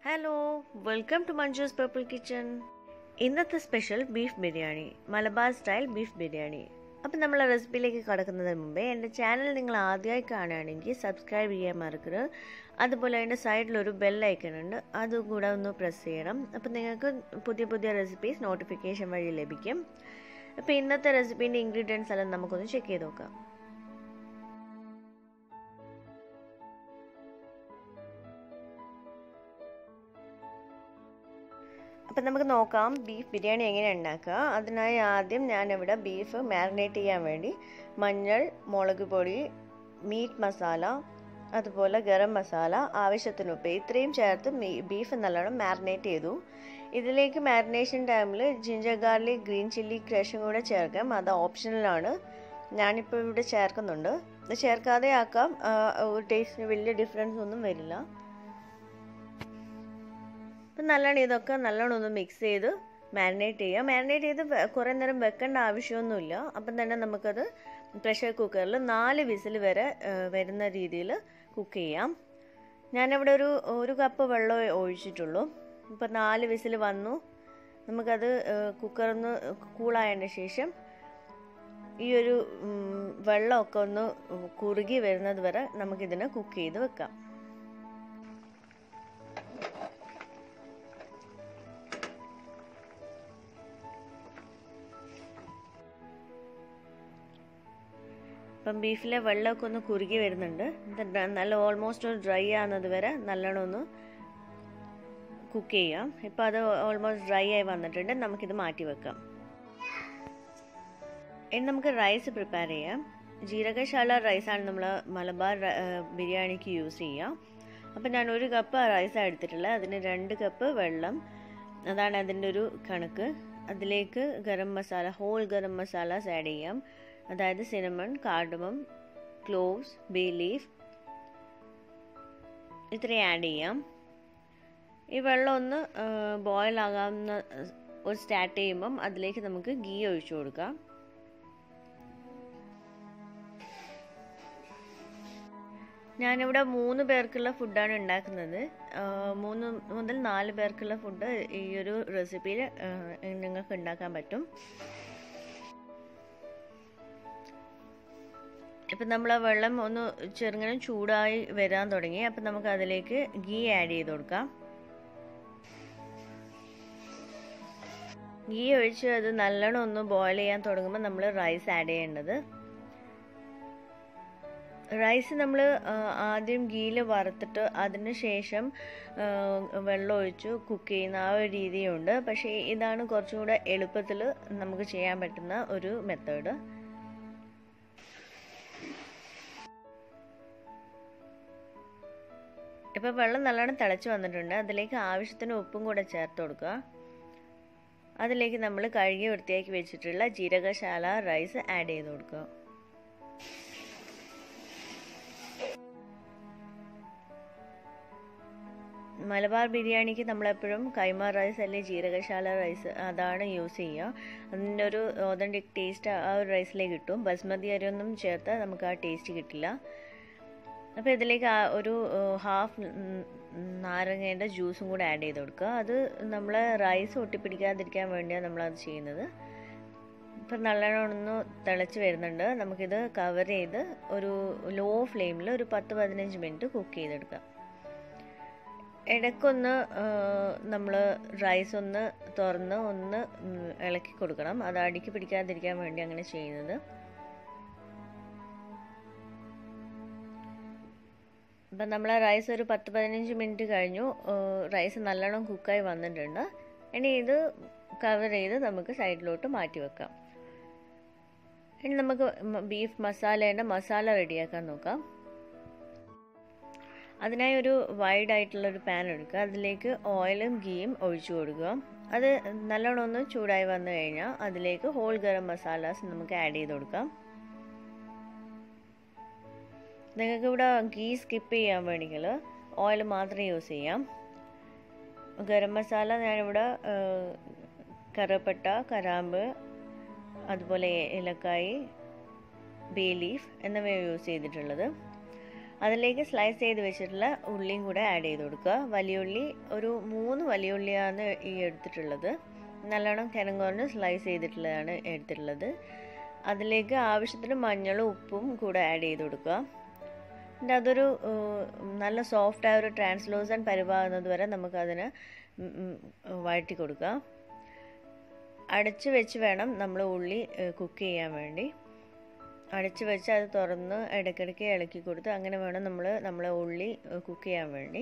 hello welcome to Manju's purple kitchen ഇന്നത്തെ special beef biryani Malabar style beef biryani അപ്പം നമ്മൾ റെസിപ്പിയിലേക്ക് കടക്കുന്നതിന് മുമ്പേ എൻ്റെ ചാനൽ നിങ്ങൾ ആദ്യമായി കാണുകയാണെങ്കിൽ സബ്സ്ക്രൈബ് ചെയ്യാൻ മറക്കരുത് അതുപോലെ അതിൻ്റെ സൈഡിലൊരു ബെൽ ഐക്കൺ ഉണ്ട് അതും കൂടെ ഒന്ന് പ്രസ് ചെയ്യണം അപ്പം നിങ്ങൾക്ക് പുതിയ പുതിയ റെസിപ്പീസ് നോട്ടിഫിക്കേഷൻ വഴി ലഭിക്കും അപ്പോൾ ഇന്നത്തെ റെസിപ്പീൻ്റെ ഇൻഗ്രീഡിയൻസ് എല്ലാം നമുക്കൊന്ന് ചെക്ക് ചെയ്ത് നോക്കാം അപ്പം നമുക്ക് നോക്കാം ബീഫ് ബിരിയാണി എങ്ങനെ ഉണ്ടാക്കുക അതിനായി ആദ്യം ഞാനിവിടെ ബീഫ് മാരിനേറ്റ് ചെയ്യാൻ വേണ്ടി മഞ്ഞൾ മുളക് പൊടി മീറ്റ് മസാല അതുപോലെ ഗരം മസാല ആവശ്യത്തിന് ഉപ്പ് ഇത്രയും ചേർത്ത് ബീഫ് നല്ലോണം മാരിനേറ്റ് ചെയ്തു ഇതിലേക്ക് മാരിനേഷൻ ടൈമിൽ ജിഞ്ചർ ഗാർലിക് ഗ്രീൻ ചില്ലി ക്രഷും കൂടെ ചേർക്കാം അത് ഓപ്ഷണലാണ് ഞാനിപ്പോൾ ഇവിടെ ചേർക്കുന്നുണ്ട് ഇത് ചേർക്കാതെ ആക്കാം ടേസ്റ്റിന് വലിയ ഡിഫറൻസ് ഒന്നും വരില്ല അപ്പം നല്ലോണം ഇതൊക്കെ നല്ലോണം ഒന്ന് മിക്സ് ചെയ്ത് മാരിനേറ്റ് ചെയ്യുക മാരിനേറ്റ് ചെയ്ത് കുറേ നേരം വെക്കേണ്ട ആവശ്യമൊന്നുമില്ല അപ്പം തന്നെ നമുക്കത് പ്രഷർ കുക്കറിൽ നാല് വിസിൽ വരെ വരുന്ന രീതിയിൽ കുക്ക് ചെയ്യാം ഞാനിവിടെ ഒരു ഒരു കപ്പ് വെള്ളം ഒഴിച്ചിട്ടുള്ളൂ ഇപ്പം നാല് വിസിൽ വന്നു നമുക്കത് കുക്കറൊന്ന് കൂളായതിന് ശേഷം ഈ ഒരു വെള്ളമൊക്കെ ഒന്ന് കുറുകി വരുന്നത് വരെ നമുക്കിതിനെ കുക്ക് ചെയ്ത് വെക്കാം ഇപ്പം ബീഫിലെ വെള്ളമൊക്കെ ഒന്ന് കുറുകി വരുന്നുണ്ട് നല്ല ഓൾമോസ്റ്റ് ഒരു ഡ്രൈ ആകുന്നത് വരെ നല്ലോണം ഒന്ന് കുക്ക് ചെയ്യാം ഇപ്പം അത് ഓൾമോസ്റ്റ് ഡ്രൈ ആയി വന്നിട്ടുണ്ട് നമുക്കിത് മാറ്റി വെക്കാം ഇനി നമുക്ക് റൈസ് പ്രിപ്പയർ ചെയ്യാം ജീരകശാല റൈസാണ് നമ്മൾ മലബാർ ബിരിയാണിക്ക് യൂസ് ചെയ്യുക അപ്പം ഞാൻ ഒരു കപ്പ് റൈസാണ് എടുത്തിട്ടുള്ളത് അതിന് രണ്ട് കപ്പ് വെള്ളം അതാണ് അതിൻ്റെ ഒരു കണക്ക് അതിലേക്ക് ഗരം മസാല ഹോൾ ഗരം മസാലാസ് ആഡ് ചെയ്യാം അതായത് cinnamon cardamom cloves bay leaf ഇത്രയും ആഡ് ചെയ്യാം ഈ വെള്ളം ഒന്ന് ബോയിൽ ആകാവുന്ന ഒരു സ്റ്റാർട്ട് ചെയ്യുമ്പം അതിലേക്ക് നമുക്ക് ഗീ ഒഴിച്ചു കൊടുക്കാം ഞാനിവിടെ മൂന്ന് പേർക്കുള്ള ഫുഡാണ് ഉണ്ടാക്കുന്നത് മൂന്ന് മുതൽ നാല് പേർക്കുള്ള ഫുഡ് ഈ ഒരു റെസിപ്പിയിൽ നിങ്ങൾക്ക് ഉണ്ടാക്കാൻ പറ്റും ഇപ്പം നമ്മൾ ആ വെള്ളം ഒന്ന് ചെറുങ്ങനെ ചൂടായി വരാൻ തുടങ്ങി അപ്പം നമുക്ക് അതിലേക്ക് ഗീ ആഡ് ചെയ്ത് കൊടുക്കാം ഗീ ഒഴിച്ച് അത് നല്ലോണം ഒന്ന് ബോയിൽ ചെയ്യാൻ തുടങ്ങുമ്പോൾ നമ്മൾ റൈസ് ആഡ് ചെയ്യേണ്ടത് റൈസ് നമ്മൾ ആദ്യം ഗീയിൽ വറുത്തിട്ട് അതിന് ശേഷം വെള്ളം ഒഴിച്ച് കുക്ക് ചെയ്യുന്ന ആ ഒരു രീതിയുണ്ട് പക്ഷേ ഇതാണ് കുറച്ചും കൂടെ എളുപ്പത്തിൽ നമുക്ക് ചെയ്യാൻ പറ്റുന്ന ഒരു മെത്തേഡ് ഇപ്പോൾ വെള്ളം നല്ലോണം തിളച്ച് വന്നിട്ടുണ്ട് അതിലേക്ക് ആവശ്യത്തിന് ഉപ്പും കൂടെ ചേർത്ത് കൊടുക്കുക അതിലേക്ക് നമ്മൾ കഴുകി വൃത്തിയാക്കി വെച്ചിട്ടുള്ള ജീരകശാല റൈസ് ആഡ് ചെയ്ത് കൊടുക്കുക മലബാർ ബിരിയാണിക്ക് നമ്മളെപ്പോഴും കൈമ റൈസ് അല്ലെങ്കിൽ ജീരകശാല റൈസ് അതാണ് യൂസ് ചെയ്യുക അതിൻ്റെ ഒരു ഓതൻറ്റിക് ടേസ്റ്റ് ആ ഒരു റൈസിലേക്ക് കിട്ടും ബസ്മതി അരിയൊന്നും ചേർത്താൽ നമുക്ക് ആ ടേസ്റ്റ് കിട്ടില്ല അപ്പോൾ ഇതിലേക്ക് ഒരു ഹാഫ് നാരങ്ങേൻ്റെ ജ്യൂസും കൂടെ ആഡ് ചെയ്ത് കൊടുക്കുക അത് നമ്മൾ റൈസ് ഒട്ടിപ്പിടിക്കാതിരിക്കാൻ വേണ്ടിയാണ് നമ്മളത് ചെയ്യുന്നത് ഇപ്പം നല്ലോണം ഒന്ന് തിളച്ച് വരുന്നുണ്ട് നമുക്കിത് കവർ ചെയ്ത് ഒരു ലോ ഫ്ലെയിമിൽ ഒരു പത്ത് പതിനഞ്ച് മിനിറ്റ് കുക്ക് ചെയ്തെടുക്കാം ഇടയ്ക്കൊന്ന് നമ്മൾ റൈസ് ഒന്ന് തുറന്ന് ഒന്ന് ഇളക്കി കൊടുക്കണം അത് അടിക്ക് പിടിക്കാതിരിക്കാൻ വേണ്ടി അങ്ങനെ ചെയ്യുന്നത് അപ്പം നമ്മൾ റൈസ് ഒരു പത്ത് പതിനഞ്ച് മിനിറ്റ് കഴിഞ്ഞു റൈസ് നല്ലോണം കുക്കായി വന്നിട്ടുണ്ട് ഇനി ഇത് കവർ ചെയ്ത് നമുക്ക് സൈഡിലോട്ട് മാറ്റി വെക്കാം ഇനി നമുക്ക് ബീഫ് മസാലേൻ്റെ മസാല റെഡിയാക്കാൻ നോക്കാം അതിനായി ഒരു വൈഡ് ആയിട്ടുള്ള ഒരു പാൻ എടുക്കുക അതിലേക്ക് ഓയിലും ഗീയും ഒഴിച്ചു കൊടുക്കുക അത് നല്ലോണം ഒന്ന് ചൂടായി വന്നു കഴിഞ്ഞാൽ അതിലേക്ക് ഹോൾ ഗരം മസാലാസ് നമുക്ക് ആഡ് ചെയ്ത് കൊടുക്കാം നിങ്ങൾക്ക് ഇവിടെ ഗീ സ്കിപ്പ് ചെയ്യാൻ വേണമെങ്കിൽ ഓയിൽ മാത്രം യൂസ് ചെയ്യാം ഗരം മസാല ഞാനിവിടെ കറുപ്പട്ട കരാമ്പ് അതുപോലെ ഏലക്കായി ബേ ലീഫ് എന്നിവ യൂസ് ചെയ്തിട്ടുള്ളത് അതിലേക്ക് സ്ലൈസ് ചെയ്ത് വെച്ചിട്ടുള്ള ഉള്ളിയും കൂടെ ആഡ് ചെയ്ത് കൊടുക്കുക വലിയ ഉള്ളി ഒരു മൂന്ന് വലിയ ഉള്ളിയാണ് ഈ എടുത്തിട്ടുള്ളത് നല്ലോണം കിണം കുറഞ്ഞ് സ്ലൈസ് ചെയ്തിട്ടുള്ളതാണ് എടുത്തിട്ടുള്ളത് അതിലേക്ക് ആവശ്യത്തിന് മഞ്ഞളും ഉപ്പും കൂടെ ആഡ് ചെയ്ത് കൊടുക്കുക എന്നിട്ട് അതൊരു നല്ല സോഫ്റ്റ് ആയ ഒരു ട്രാൻസ്ലൂസൻ പരുവാകുന്നത് വരെ നമുക്കതിന് വഴറ്റി കൊടുക്കുക അടച്ച് വെച്ച് വേണം നമ്മൾ ഉള്ളി കുക്ക് ചെയ്യാൻ വേണ്ടി അടച്ച് വെച്ച് അത് തുറന്ന് ഇടയ്ക്കിടയ്ക്ക് ഇളക്കി കൊടുത്ത് അങ്ങനെ വേണം നമ്മൾ നമ്മളെ ഉള്ളി കുക്ക് ചെയ്യാൻ വേണ്ടി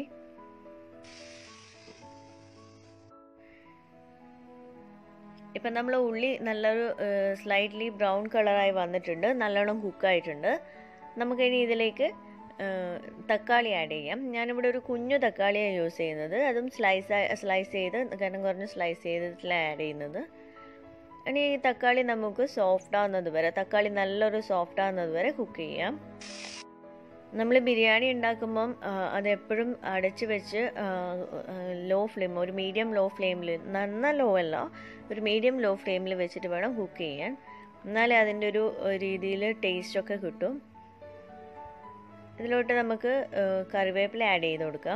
ഇപ്പം നമ്മൾ ഉള്ളി നല്ലൊരു സ്ലൈറ്റ്ലി ബ്രൗൺ കളറായി വന്നിട്ടുണ്ട് നല്ലോണം കുക്കായിട്ടുണ്ട് നമുക്കിനി ഇതിലേക്ക് തക്കാളി ആഡ് ചെയ്യാം ഞാനിവിടെ ഒരു കുഞ്ഞു തക്കാളിയാണ് യൂസ് ചെയ്യുന്നത് അതും സ്ലൈസ് സ്ലൈസ് ചെയ്ത് കനം കുറഞ്ഞ് സ്ലൈസ് ചെയ്തിട്ടില്ല ആഡ് ചെയ്യുന്നത് ഇനി ഈ തക്കാളി നമുക്ക് സോഫ്റ്റ് ആവുന്നത് വരെ തക്കാളി നല്ലൊരു സോഫ്റ്റ് ആവുന്നത് വരെ കുക്ക് ചെയ്യാം നമ്മൾ ബിരിയാണി ഉണ്ടാക്കുമ്പം അതെപ്പോഴും അടച്ച് വെച്ച് ലോ ഫ്ലെയിം ഒരു മീഡിയം ലോ ഫ്ലെയിമിൽ നന്ന ലോ അല്ല ഒരു മീഡിയം ലോ ഫ്ലെയിമിൽ വെച്ചിട്ട് വേണം കുക്ക് ചെയ്യാൻ എന്നാലേ അതിൻ്റെ ഒരു രീതിയിൽ ടേസ്റ്റൊക്കെ കിട്ടും ഇതിലോട്ട് നമുക്ക് കറിവേപ്പില ആഡ് ചെയ്ത് കൊടുക്കാം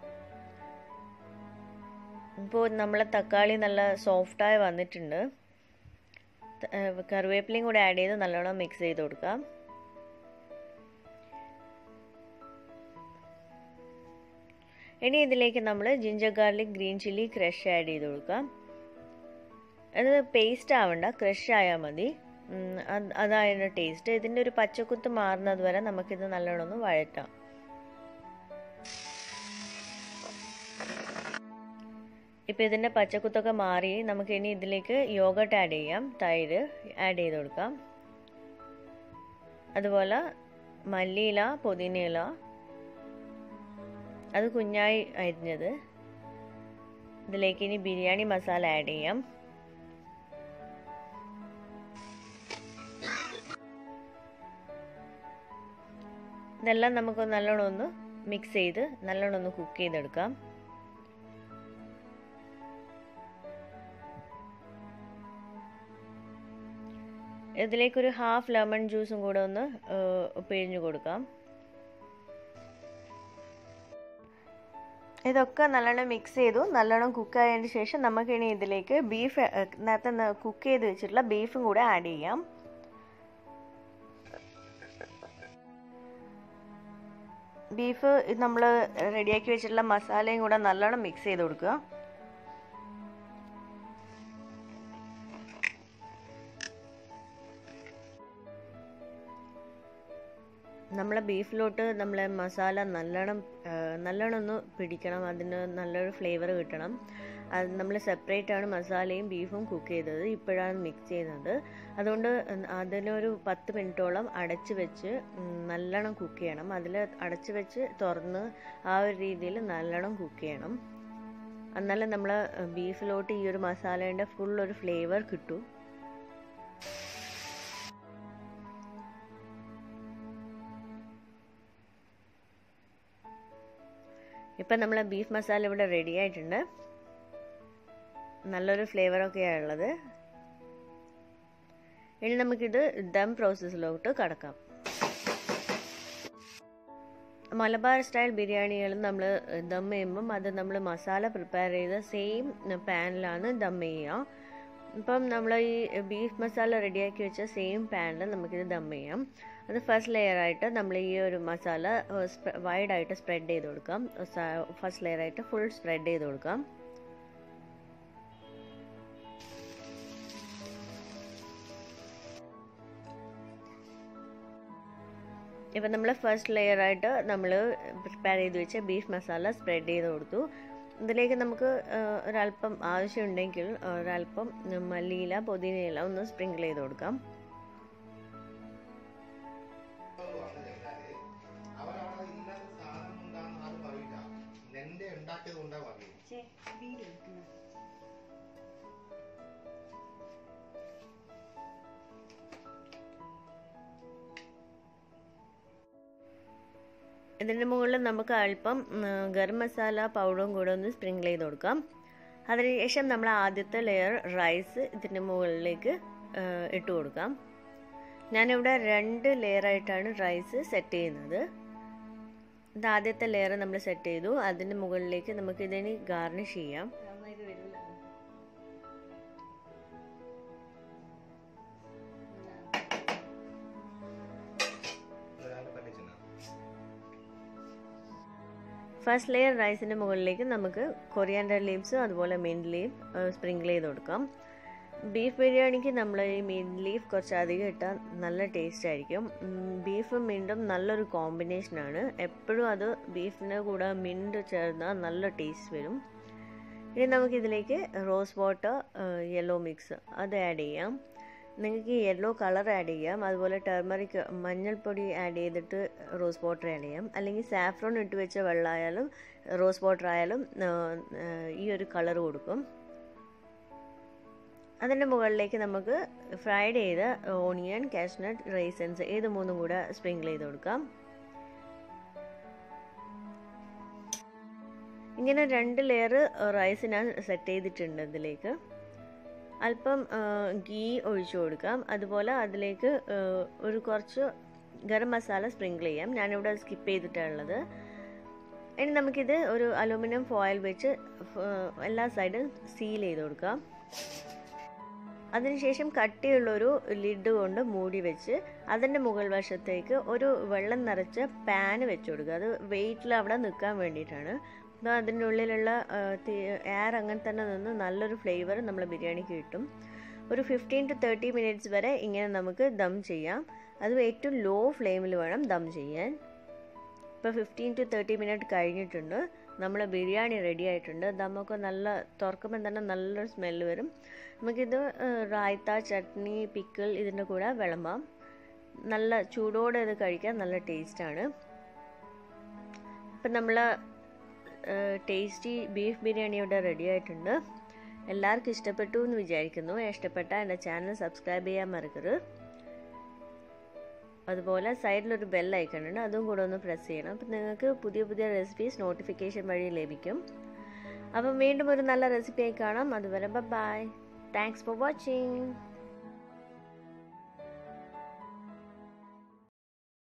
ഇപ്പോൾ നമ്മളെ തക്കാളി നല്ല സോഫ്റ്റായി വന്നിട്ടുണ്ട് കറിവേപ്പിലയും കൂടെ ആഡ് ചെയ്ത് നല്ലോണം മിക്സ് ചെയ്ത് കൊടുക്കാം ഇനി ഇതിലേക്ക് നമ്മൾ ginger garlic green chilli crush add ചെയ്ത് കൊടുക്കാം അത് പേസ്റ്റ് ആവണ്ട ക്രഷ് ആയാൽ മതി അതാണ് ടേസ്റ്റ് ഇതിൻ്റെ ഒരു പച്ചക്കുത്ത് മാറുന്നത് വരെ നമുക്കിത് നല്ലോണം ഒന്ന് വഴറ്റാം ഇപ്പോൾ ഇതിൻ്റെ പച്ചക്കുത്തൊക്കെ മാറി നമുക്ക് ഇനി ഇതിലേക്ക് യോഗട്ട് ആഡ് ചെയ്യാം തൈര് ആഡ് ചെയ്ത് കൊടുക്കാം അതുപോലെ മല്ലിയില പുതിനയില അത് കുഞ്ഞായി അരിഞ്ഞത് ഇതിലേക്ക് ഇനി ബിരിയാണി മസാല ആഡ് ചെയ്യാം ഇതെല്ലാം നമുക്ക് നല്ലോണം ഒന്ന് മിക്സ് ചെയ്ത് നല്ലോണം ഒന്ന് കുക്ക് ചെയ്തെടുക്കാം ഇതിലേക്കൊരു ഹാഫ് ലെമൺ ജ്യൂസും കൂടെ ഒന്ന് പിഴിഞ്ഞു കൊടുക്കാം ഇതൊക്കെ നല്ലോണം മിക്സ് ചെയ്തു നല്ലോണം കുക്ക് ആയതിന് ശേഷം നമുക്കിനി ഇതിലേക്ക് ബീഫ് നേരത്തെ കുക്ക് ചെയ്ത് വെച്ചിട്ടുള്ള ബീഫും കൂടെ ആഡ് ചെയ്യാം ബീഫ് നമ്മൾ റെഡിയാക്കി വെച്ചിട്ടുള്ള മസാലയും കൂടെ നല്ലോണം മിക്സ് ചെയ്ത് കൊടുക്കുക നമ്മളെ ബീഫിലോട്ട് നമ്മളെ മസാല നല്ലോണം നല്ലോണം ഒന്ന് പിടിക്കണം അതിന് നല്ലൊരു ഫ്ലേവർ കിട്ടണം അത് നമ്മൾ സെപ്പറേറ്റ് ആണ് മസാലയും ബീഫും കുക്ക് ചെയ്തത് ഇപ്പോഴാണ് മിക്സ് ചെയ്യുന്നത് അതുകൊണ്ട് അതിനൊരു പത്ത് മിനിറ്റോളം അടച്ച് വെച്ച് നല്ലോണം കുക്ക് ചെയ്യണം അതിൽ അടച്ച് വെച്ച് തുറന്ന് ആ ഒരു രീതിയിൽ നല്ലോണം കുക്ക് ചെയ്യണം എന്നാലേ നമ്മൾ ബീഫിലോട്ട് ഈ ഒരു മസാലേൻ്റെ ഫുൾ ഒരു ഫ്ലേവർ കിട്ടും ഇപ്പം നമ്മളെ ബീഫ് മസാല ഇവിടെ റെഡി ആയിട്ടുണ്ട് നല്ലൊരു ഫ്ലേവറൊക്കെയാണ് ഉള്ളത് ഇനി നമുക്കിത് ദം പ്രോസസ്സിലോട്ട് കടക്കാം മലബാർ സ്റ്റൈൽ ബിരിയാണികളും നമ്മൾ ദം ചെയ്യുമ്പം അത് നമ്മൾ മസാല പ്രിപ്പയർ ചെയ്ത സെയിം പാനിലാണ് ദം ചെയ്യുക ഇപ്പം നമ്മൾ ഈ ബീഫ് മസാല റെഡിയാക്കി വെച്ച സെയിം പാനിൽ നമുക്കിത് ദം ചെയ്യാം അത് ഫസ്റ്റ് ലെയർ ആയിട്ട് നമ്മൾ ഈ ഒരു മസാല വൈഡായിട്ട് സ്പ്രെഡ് ചെയ്ത് കൊടുക്കാം ഫസ്റ്റ് ലെയർ ആയിട്ട് ഫുൾ സ്പ്രെഡ് ചെയ്ത് കൊടുക്കാം ഇപ്പം നമ്മൾ ഫസ്റ്റ് ലെയർ ആയിട്ട് നമ്മൾ പ്രിപ്പയർ ചെയ്ത് വെച്ച ബീഫ് മസാല സ്പ്രെഡ് ചെയ്ത് കൊടുത്തു ഇതിലേക്ക് നമുക്ക് ഒരല്പം ആവശ്യമുണ്ടെങ്കിൽ ഒരല്പം മല്ലിയില പുതിനയില ഒന്ന് സ്പ്രിങ്കിൾ ചെയ്ത് കൊടുക്കാം ഇതിൻ്റെ മുകളിൽ നമുക്ക് അല്പം ഗരം മസാല പൗഡറും കൂടെ ഒന്ന് സ്പ്രിങ്കിൾ ചെയ്ത് കൊടുക്കാം അതിനുശേഷം നമ്മൾ ആദ്യത്തെ ലെയർ റൈസ് ഇതിൻ്റെ മുകളിലേക്ക് ഇട്ട് കൊടുക്കാം ഞാനിവിടെ രണ്ട് ലെയർ ആയിട്ടാണ് റൈസ് സെറ്റ് ചെയ്യുന്നത് ഇത് ആദ്യത്തെ ലെയർ നമ്മൾ സെറ്റ് ചെയ്തു അതിൻ്റെ മുകളിലേക്ക് നമുക്ക് ഇതിന് ഗാർണിഷ് ചെയ്യാം ഫസ്റ്റ് ലെയർ റൈസിൻ്റെ മുകളിലേക്ക് നമുക്ക് കൊറിയാൻഡർ ലീവ്സ് അതുപോലെ മിൻറ്റ് ലീഫ് സ്പ്രിങ്കിൾ ചെയ്ത് കൊടുക്കാം ബീഫ് ബിരിയാണിക്ക് നമ്മൾ ഈ മിൻറ്റ് ലീഫ് കുറച്ച് അധികം ഇട്ടാൽ നല്ല ടേസ്റ്റ് ആയിരിക്കും ബീഫും മിൻറ്റും നല്ലൊരു കോമ്പിനേഷനാണ് എപ്പോഴും അത് ബീഫിന് കൂടെ മിൻറ്റ് ചേർന്നാൽ നല്ല ടേസ്റ്റ് വരും ഇനി നമുക്കിതിലേക്ക് റോസ് വാട്ടർ യെല്ലോ മിക്സ് അത് ആഡ് ചെയ്യാം നിങ്ങൾക്ക് യെല്ലോ കളർ ആഡ് ചെയ്യാം അതുപോലെ ടെർമറിക് മഞ്ഞൾപ്പൊടി ആഡ് ചെയ്തിട്ട് റോസ് വാട്ടർ ആഡ് ചെയ്യാം അല്ലെങ്കിൽ സാഫ്രോൺ ഇട്ട് വെച്ച വെള്ളമായാലും റോസ് വാട്ടർ ആയാലും ഈ ഒരു കളർ കൊടുക്കും അതിൻ്റെ മുകളിലേക്ക് നമുക്ക് ഫ്രൈഡ് ചെയ്ത ഓണിയൻ കാഷ്നട്ട് റൈസൻസ് ഏത് മൂന്നും കൂടെ സ്പ്രിങ്കിൾ ചെയ്ത് കൊടുക്കാം ഇങ്ങനെ രണ്ട് ലെയർ റൈസ് ഞാൻ സെറ്റ് ചെയ്തിട്ടുണ്ട് ഇതിലേക്ക് അല്പം ഗീ ഒഴിച്ചു കൊടുക്കാം അതുപോലെ അതിലേക്ക് ഒരു കുറച്ച് ഗരം മസാല സ്പ്രിങ്കിൾ ചെയ്യാം ഞാനിവിടെ സ്കിപ്പ് ചെയ്തിട്ടുള്ളത് ഇനി നമുക്കിത് ഒരു അലൂമിനിയം ഫോയിൽ വെച്ച് എല്ലാ സൈഡും സീൽ ചെയ്ത് കൊടുക്കാം അതിനുശേഷം കട്ടിയുള്ളൊരു ലിഡ് കൊണ്ട് മൂടി വെച്ച് അതിൻ്റെ മുകൾ വശത്തേക്ക് ഒരു വെള്ളം നിറച്ച പാന് വെച്ച് കൊടുക്കുക അത് വെയിറ്റിൽ അവിടെ നിൽക്കാൻ വേണ്ടിയിട്ടാണ് അപ്പോൾ അതിൻ്റെ ഉള്ളിലുള്ള എയർ അങ്ങനെ തന്നെ നിന്ന് നല്ലൊരു ഫ്ലേവർ നമ്മളെ ബിരിയാണിക്ക് കിട്ടും ഒരു ഫിഫ്റ്റീൻ ടു തേർട്ടി മിനിറ്റ്സ് വരെ ഇങ്ങനെ നമുക്ക് ദം ചെയ്യാം അത് ഏറ്റവും ലോ ഫ്ലെയിമിൽ വേണം ദം ചെയ്യാൻ ഇപ്പോൾ ഫിഫ്റ്റീൻ ടു തേർട്ടി മിനിറ്റ് കഴിഞ്ഞിട്ടുണ്ട് നമ്മൾ ബിരിയാണി റെഡി ആയിട്ടുണ്ട് ദമ്മൊക്കെ നല്ല തുറക്കുമ്പോൾ തന്നെ നല്ലൊരു സ്മെല്ല് വരും നമുക്കിത് റായ്ത്ത ചട്നി പിക്കിൾ ഇതിൻ്റെ കൂടെ വിളമ്പാം നല്ല ചൂടോടെ ഇത് കഴിക്കാൻ നല്ല ടേസ്റ്റാണ് ഇപ്പം നമ്മൾ ടേസ്റ്റി ബീഫ് ബിരിയാണി ഇവിടെ റെഡി ആയിട്ടുണ്ട് എല്ലാവർക്കും ഇഷ്ടപ്പെട്ടു എന്ന് വിചാരിക്കുന്നു ഇഷ്ടപ്പെട്ട എൻ്റെ ചാനൽ സബ്സ്ക്രൈബ് ചെയ്യാൻ മറക്കരുത് അതുപോലെ സൈഡിലൊരു ബെൽ ഐക്കൺ ഉണ്ട് അതും കൂടെ ഒന്ന് പ്രസ് ചെയ്യണം അപ്പം നിങ്ങൾക്ക് പുതിയ പുതിയ റെസിപ്പീസ് നോട്ടിഫിക്കേഷൻ വഴി ലഭിക്കും അപ്പം വീണ്ടും ഒരു നല്ല റെസിപ്പിയായി കാണാം അതുവരെ ബൈ താങ്ക്സ് ഫോർ വാച്ചിങ്